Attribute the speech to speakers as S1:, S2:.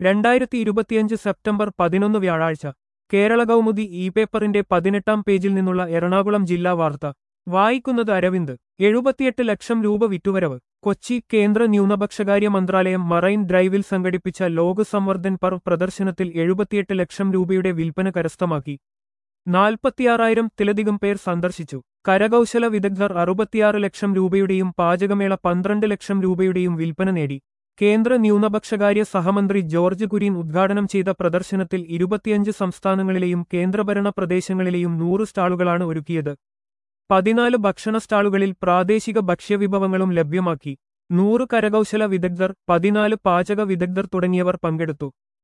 S1: രണ്ടായിരത്തി ഇരുപത്തിയഞ്ച് സെപ്റ്റംബർ പതിനൊന്ന് വ്യാഴാഴ്ച കേരള കൗമുദി ഇ പേപ്പറിന്റെ പതിനെട്ടാം പേജിൽ നിന്നുള്ള എറണാകുളം ജില്ലാ വാർത്ത വായിക്കുന്നത് അരവിന്ദ് എഴുപത്തിയെട്ട് ലക്ഷം രൂപ വിറ്റുവരവ് കൊച്ചി കേന്ദ്ര ന്യൂനപക്ഷകാര്യ മന്ത്രാലയം മറൈൻ ഡ്രൈവിൽ സംഘടിപ്പിച്ച ലോക സംവർദ്ധൻ പർ പ്രദർശനത്തിൽ എഴുപത്തിയെട്ട് ലക്ഷം രൂപയുടെ വിൽപ്പന കരസ്ഥമാക്കി നാൽപ്പത്തിയാറായിരം തിലധികം പേർ സന്ദർശിച്ചു കരകൗശല വിദഗ്ധർ അറുപത്തിയാറ് ലക്ഷം രൂപയുടെയും പാചകമേള പന്ത്രണ്ട് ലക്ഷം രൂപയുടെയും വിൽപ്പന നേടി കേന്ദ്ര ന്യൂനപക്ഷകാര്യ സഹമന്ത്രി ജോർജ് കുര്യൻ ഉദ്ഘാടനം ചെയ്ത പ്രദർശനത്തിൽ ഇരുപത്തിയഞ്ച് സംസ്ഥാനങ്ങളിലെയും കേന്ദ്രഭരണ പ്രദേശങ്ങളിലെയും നൂറ് സ്റ്റാളുകളാണ് ഒരുക്കിയത് പതിനാല് ഭക്ഷണ സ്റ്റാളുകളിൽ പ്രാദേശിക ഭക്ഷ്യവിഭവങ്ങളും ലഭ്യമാക്കി നൂറ് കരകൗശല വിദഗ്ധർ പതിനാല് പാചക വിദഗ്ധർ തുടങ്ങിയവർ പങ്കെടുത്തു